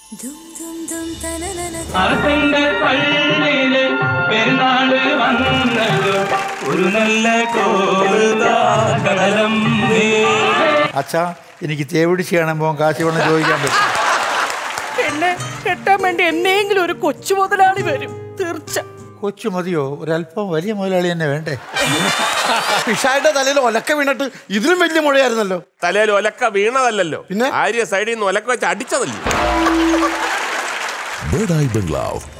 അറക്കന്റെ പള്ളിയില് പെരുന്നാള് വന്നത് ഒരു നല്ല കോലം അച്ഛാ എനിക്ക് തേവിടിച്ച് കാണുമ്പോൾ കാശ് വേണം ചോദിക്കാൻ പറ്റും എന്നെ കെട്ടാൻ വേണ്ടി എന്നെങ്കിലും ഒരു കൊച്ചു മുതലാളി വരും തീർച്ച കൊച്ചു മതിയോ ഒരല്പം വലിയ മുതലാളി തന്നെ വേണ്ടേ പിഷായുടെ തലയിൽ ഒലക്ക വീണിട്ട് ഇതിലും വലിയ മുഴയായിരുന്നല്ലോ തലയിൽ ഒലക്ക വീണതല്ലല്ലോ പിന്നെ? ആര്യ സൈഡിൽ നിന്ന് ഒലക്ക വെച്ച് അടിച്ചതല്ലേ ബേർഡ് ഐ ബംഗ്ലാവ്